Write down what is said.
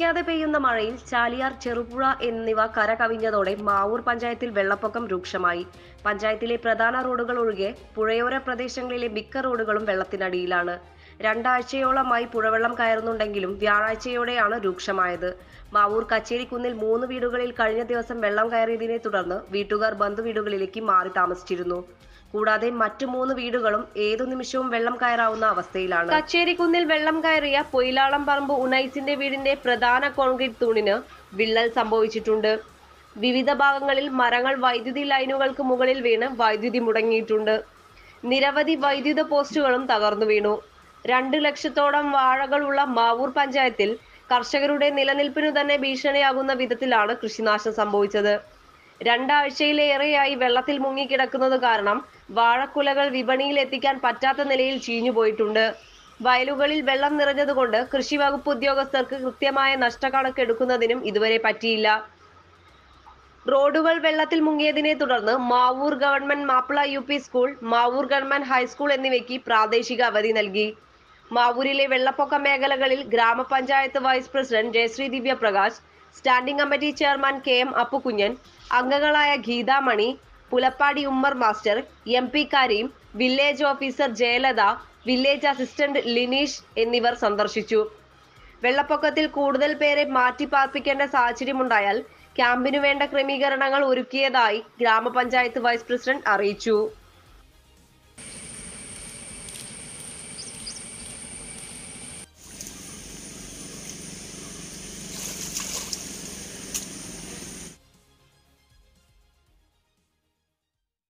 നിലയ്ക്കാതെ പെയ്യുന്ന മഴയിൽ ചാലിയാർ ചെറുപുഴ എന്നിവ കര കവിഞ്ഞതോടെ മാവൂർ പഞ്ചായത്തിൽ വെള്ളപ്പൊക്കം രൂക്ഷമായി പഞ്ചായത്തിലെ പ്രധാന റോഡുകൾ ഒഴികെ പുഴയോര പ്രദേശങ്ങളിലെ മിക്ക റോഡുകളും വെള്ളത്തിനടിയിലാണ് രണ്ടാഴ്ചയോളമായി പുഴവെള്ളം കയറുന്നുണ്ടെങ്കിലും വ്യാഴാഴ്ചയോടെയാണ് രൂക്ഷമായത് മാവൂർ കച്ചേരിക്കുന്നിൽ മൂന്ന് വീടുകളിൽ കഴിഞ്ഞ ദിവസം വെള്ളം കയറിയതിനെ തുടർന്ന് വീട്ടുകാർ ബന്ധുവീടുകളിലേക്ക് മാറി താമസിച്ചിരുന്നു കൂടാതെ മറ്റു മൂന്ന് വീടുകളും ഏതു നിമിഷവും വെള്ളം കയറാവുന്ന അവസ്ഥയിലാണ് കച്ചേരിക്കുന്നിൽ വെള്ളം കയറിയ പൊയിലാളം പറമ്പ് ഉനൈസിന്റെ വീടിന്റെ പ്രധാന കോൺക്രീറ്റ് തൂണിന് വിള്ളൽ സംഭവിച്ചിട്ടുണ്ട് വിവിധ ഭാഗങ്ങളിൽ മരങ്ങൾ വൈദ്യുതി ലൈനുകൾക്ക് മുകളിൽ വീണ് വൈദ്യുതി മുടങ്ങിയിട്ടുണ്ട് നിരവധി വൈദ്യുത പോസ്റ്റുകളും തകർന്നു വീണു രണ്ട് ലക്ഷത്തോളം വാഴകളുള്ള മാവൂർ പഞ്ചായത്തിൽ കർഷകരുടെ നിലനിൽപ്പിനു തന്നെ ഭീഷണിയാകുന്ന വിധത്തിലാണ് കൃഷിനാശം സംഭവിച്ചത് രണ്ടാഴ്ചയിലേറെയായി വെള്ളത്തിൽ മുങ്ങിക്കിടക്കുന്നത് കാരണം വാഴക്കുലകൾ വിപണിയിൽ എത്തിക്കാൻ പറ്റാത്ത നിലയിൽ ചീഞ്ഞുപോയിട്ടുണ്ട് വയലുകളിൽ വെള്ളം നിറഞ്ഞതുകൊണ്ട് കൃഷി വകുപ്പ് ഉദ്യോഗസ്ഥർക്ക് കൃത്യമായ നഷ്ടക്കണക്കെടുക്കുന്നതിനും ഇതുവരെ പറ്റിയില്ല റോഡുകൾ വെള്ളത്തിൽ മുങ്ങിയതിനെ തുടർന്ന് Mavoor government Mappila U P school Mavoor government high school എന്നിവയ്ക്ക് പ്രാദേശിക അവധി നൽകി മാവൂരിലെ വെള്ളപ്പൊക്ക മേഖലകളിൽ grama panchayat vice president Jayasree Divya Prakash standing committee chairman K M Appukunjan അംഗങ്ങളായ Geethamani Pulappadi Ummer master M P Kareem village officer Jayalatha village assistant Lineesh എന്നിവർ സന്ദർശിച്ചു വെള്ളപ്പൊക്കത്തിൽ കൂടുതൽ പേരെ മാറ്റിപ്പാർപ്പിക്കേണ്ട സാഹചര്യമുണ്ടായാൽ ക്യാമ്പിനു വേണ്ട ക്രമീകരണങ്ങൾ ഒരുക്കിയതായി ഗ്രാമപഞ്ചായത്ത് വൈസ് പ്രസിഡന്റ് അറിയിച്ചു